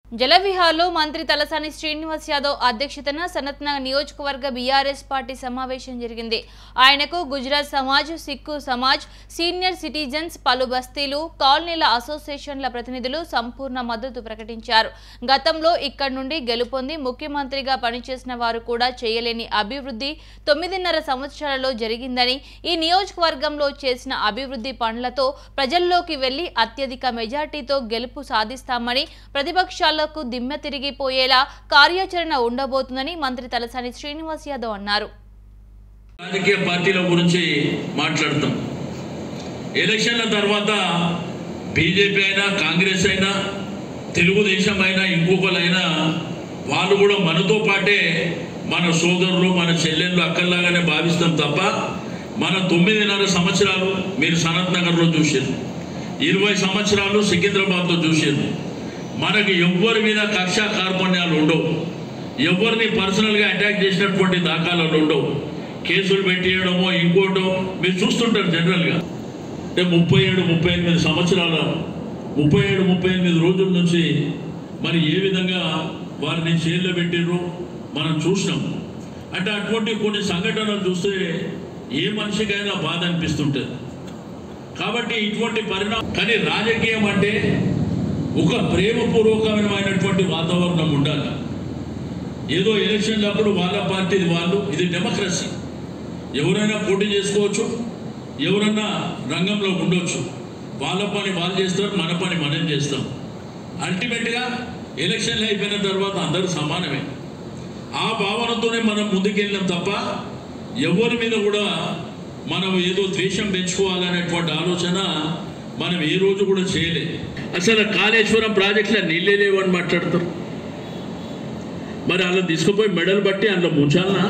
జలవిహార్లో మంత్రి తలసాని శ్రీనివాస్ యాదవ్ అధ్యక్షతన సనత్న నియోజకవర్గ బీఆర్ఎస్ పార్టీ సమావేశం జరిగింది ఆయనకు గుజరాత్ సమాజ్ సిక్కు సమాజ్ సీనియర్ సిటిజన్స్ పలు బస్తీలు కాలనీల అసోసియేషన్ల ప్రతినిధులు సంపూర్ణ మద్దతు ప్రకటించారు గతంలో ఇక్కడి నుండి గెలుపొంది ముఖ్యమంత్రిగా పనిచేసిన వారు కూడా చేయలేని అభివృద్ధి తొమ్మిదిన్నర సంవత్సరాలలో జరిగిందని ఈ నియోజకవర్గంలో చేసిన అభివృద్ధి పనులతో ప్రజల్లోకి వెళ్లి అత్యధిక మెజార్టీతో గెలుపు సాధిస్తామని ప్రతిపక్షాలకు దిమ్మె తిరిగిపోయేలా కార్యాచరణ ఉండబోతుందని మంత్రి తలసాని శ్రీనివాస్ యాదవ్ అన్నారు రాజకీయ పార్టీల గురించి మాట్లాడతాం ఎలక్షన్ల తర్వాత బీజేపీ అయినా కాంగ్రెస్ అయినా తెలుగుదేశం అయినా ఇంకొకరైనా వాళ్ళు కూడా మనతో పాటే మన సోదరులు మన చెల్లెళ్ళు అక్కల్లాగానే భావిస్తాం తప్ప మన తొమ్మిదిన్నర సంవత్సరాలు మీరు సనత్ నగర్లో చూసారు ఇరవై సంవత్సరాలు సికింద్రాబాద్లో చూసారు మనకి ఎవ్వరి మీద కక్ష కార్పణ్యాలు ఉండవు ఎవరిని పర్సనల్గా అటాక్ చేసినటువంటి దాఖలాలు ఉండవు కేసులు పెట్టేయడమో ఇంకోటో మీరు చూస్తుంటారు జనరల్గా అంటే ముప్పై ఏడు ముప్పై ఎనిమిది సంవత్సరాల ముప్పై ఏడు ముప్పై ఎనిమిది రోజుల నుంచి మరి ఏ విధంగా వారిని జైల్లో పెట్టిర్రు మనం చూసినాం అంటే అటువంటి కొన్ని సంఘటనలు చూస్తే ఏ మనిషికైనా బాధ అనిపిస్తుంటుంది కాబట్టి ఇటువంటి పరిణామం కానీ రాజకీయం అంటే ఒక ప్రేమపూర్వకమైనటువంటి వాతావరణం ఉండాలి ఏదో ఎలక్షన్లు అప్పుడు వాళ్ళ పార్టీది వాళ్ళు ఇది డెమోక్రసీ ఎవరైనా పోటీ చేసుకోవచ్చు ఎవరన్నా రంగంలో ఉండొచ్చు వాళ్ళ పని వాళ్ళు చేస్తారు మన పని మనం చేస్తాం అల్టిమేట్గా ఎలక్షన్లు అయిపోయిన తర్వాత అందరూ సమానమే ఆ భావనతోనే మనం ముందుకెళ్ళాం తప్ప ఎవరి మీద కూడా మనం ఏదో ద్వేషం పెంచుకోవాలనేటువంటి ఆలోచన మనం ఏ రోజు కూడా చేయలే అసలు కాళేశ్వరం ప్రాజెక్టులో నీళ్ళే లేవని మాట్లాడతారు మరి అలా తీసుకుపోయి మెడల్ బట్టి అందులో ముంచాలనా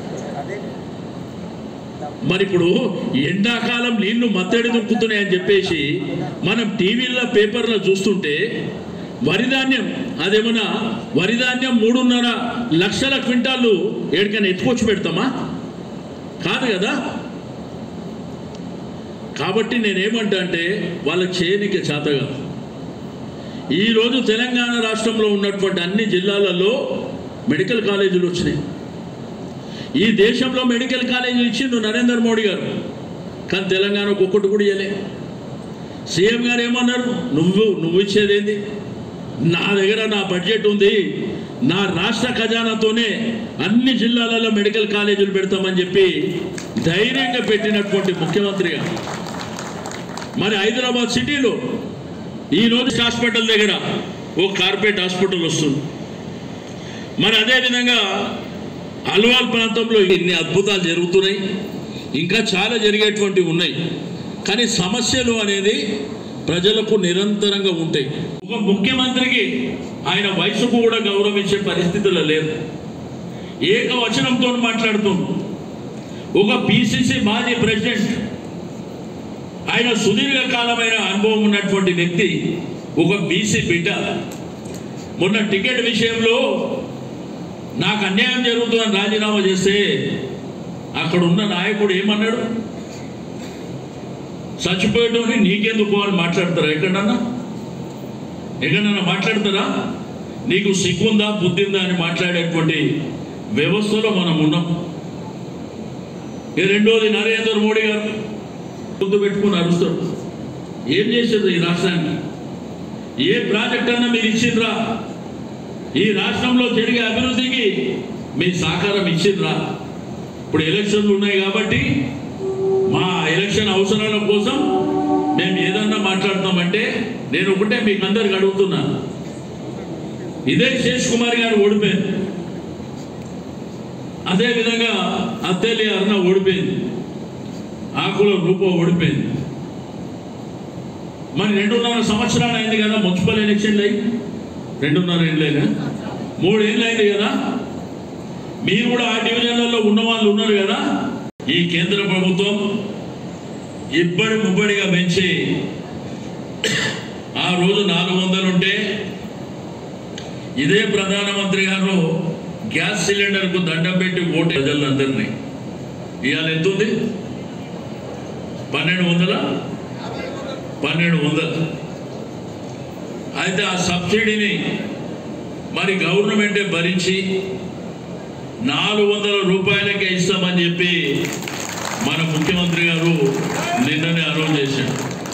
మరి ఇప్పుడు ఎండాకాలం నీళ్లు మత్తడి దొరుకుతున్నాయని చెప్పేసి మనం టీవీల్లో పేపర్లో చూస్తుంటే వరిధాన్యం అదేమన్నా వరిధాన్యం మూడున్నర లక్షల క్వింటాలు ఎక్కడికైనా ఎత్తుకొచ్చి పెడతామా కాదు కదా కాబట్టి నేనేమంటా అంటే వాళ్ళకి చేయనిక చేతగా ఈరోజు తెలంగాణ రాష్ట్రంలో ఉన్నటువంటి అన్ని జిల్లాలలో మెడికల్ కాలేజీలు వచ్చినాయి ఈ దేశంలో మెడికల్ కాలేజీలు ఇచ్చిండు నరేంద్ర మోడీ గారు కానీ తెలంగాణకు ఒక్కటి కూడా ఇవ్వలే సీఎం గారు ఏమన్నారు నువ్వు నువ్వు ఇచ్చేదేంది నా దగ్గర నా బడ్జెట్ ఉంది నా రాష్ట్ర ఖజానాతోనే అన్ని జిల్లాలలో మెడికల్ కాలేజీలు పెడతామని చెప్పి ధైర్యంగా పెట్టినటువంటి ముఖ్యమంత్రిగా మరి హైదరాబాద్ సిటీలో ఈరోజు హాస్పిటల్ దగ్గర ఓ కార్పొరేట్ హాస్పిటల్ వస్తుంది మరి అదేవిధంగా అల్వాల్ ప్రాంతంలో ఇన్ని అద్భుతాలు జరుగుతున్నాయి ఇంకా చాలా జరిగేటువంటివి ఉన్నాయి కానీ సమస్యలు అనేది ప్రజలకు నిరంతరంగా ఉంటాయి ఒక ముఖ్యమంత్రికి ఆయన వయసుకు కూడా గౌరవించే పరిస్థితులు లేదు ఏకవచనంతో మాట్లాడుతుంది ఒక పిసిసి మాజీ ప్రెసిడెంట్ ఆయన సుదీర్ఘకాలమైన అనుభవం ఉన్నటువంటి వ్యక్తి ఒక బీసీ బిడ్డ మొన్న టికెట్ విషయంలో నాకు అన్యాయం జరుగుతుందని రాజీనామా చేస్తే అక్కడ ఉన్న నాయకుడు ఏమన్నాడు చచ్చిపోయేటోని నీకెందుకు అని మాట్లాడతారా ఎక్కడన్నా ఎక్కడన్నా మాట్లాడతారా నీకు సిగ్గుందా బుద్ధిందా అని మాట్లాడేటువంటి వ్యవస్థలో మనం ఉన్నాం ఈ రెండోది నరేంద్ర మోడీ గారు ముందు పెట్టుకుని అరుస్తాడు ఏం చేసేది ఈ రాష్ట్రానికి ఏ ప్రాజెక్ట్ అన్నా మీరు ఇచ్చిండ్రా ఈ రాష్ట్రంలో జరిగే అభివృద్ధికి మీ సహకారం ఇచ్చిండ్రా ఇప్పుడు ఎలక్షన్లు ఉన్నాయి కాబట్టి మా ఎలక్షన్ అవసరాల కోసం మేము ఏదన్నా మాట్లాడతామంటే నేను ఒకటే మీకు అందరికి అడుగుతున్నా ఇదే శేష్ కుమార్ గారు ఓడిపోయింది అదేవిధంగా అత్తెల్లి అరుణ ఓడిపోయింది ఆకుల రూపం ఓడిపోయింది మరి రెండున్నర సంవత్సరాలు అయింది కదా మున్సిపల్ ఎలక్షన్లు అయ్యి రెండున్నర ఏళ్ళైనా మూడు ఏళ్ళు అయింది కదా మీరు కూడా ఆ డివిజన్లలో ఉన్న వాళ్ళు ఉన్నారు కదా ఈ కేంద్ర ప్రభుత్వం ఇబ్బడి ముబ్బడిగా పెంచి ఆ రోజు నాలుగు వందలు ఉంటే ఇదే ప్రధానమంత్రి గారు గ్యాస్ సిలిండర్కు దండం పెట్టి ఓటు ప్రజలందరినీ ఇవాళ ఎంత ఉంది పన్నెండు వందల పన్నెండు వందలు అయితే ఆ సబ్సిడీని మరి గవర్నమెంటే భరించి నాలుగు వందల రూపాయలకే ఇస్తామని చెప్పి మన ముఖ్యమంత్రి గారు నిన్ననే అనౌన్స్ చేశాడు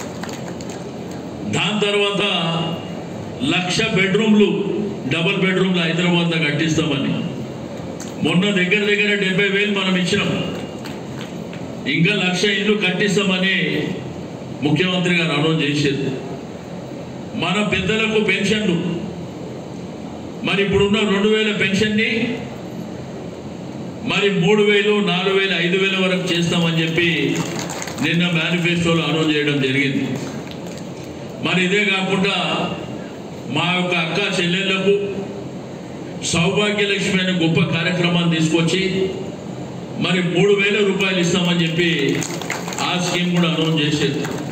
దాని తర్వాత లక్ష బెడ్రూమ్లు డబుల్ బెడ్రూమ్లు హైదరాబాద్లో కట్టిస్తామని మొన్న దగ్గర దగ్గర డెబ్బై వేలు మనం ఇచ్చినాం ఇంకా లక్ష ఇల్లు కట్టిస్తామని ముఖ్యమంత్రి గారు అనౌన్స్ చేసేది మన పెద్దలకు పెన్షన్లు మరి ఇప్పుడున్న రెండు వేల పెన్షన్ని మరి మూడు వేలు నాలుగు వేలు ఐదు వేల వరకు చేస్తామని చెప్పి నిన్న మేనిఫెస్టోలో అనౌన్స్ చేయడం జరిగింది మరి ఇదే కాకుండా మా యొక్క అక్క చెల్లెళ్లకు సౌభాగ్యలక్ష్మి అనే గొప్ప కార్యక్రమాన్ని తీసుకొచ్చి మరి మూడు వేల రూపాయలు ఇస్తామని చెప్పి ఆ స్కీమ్ కూడా అనౌన్స్ చేసేది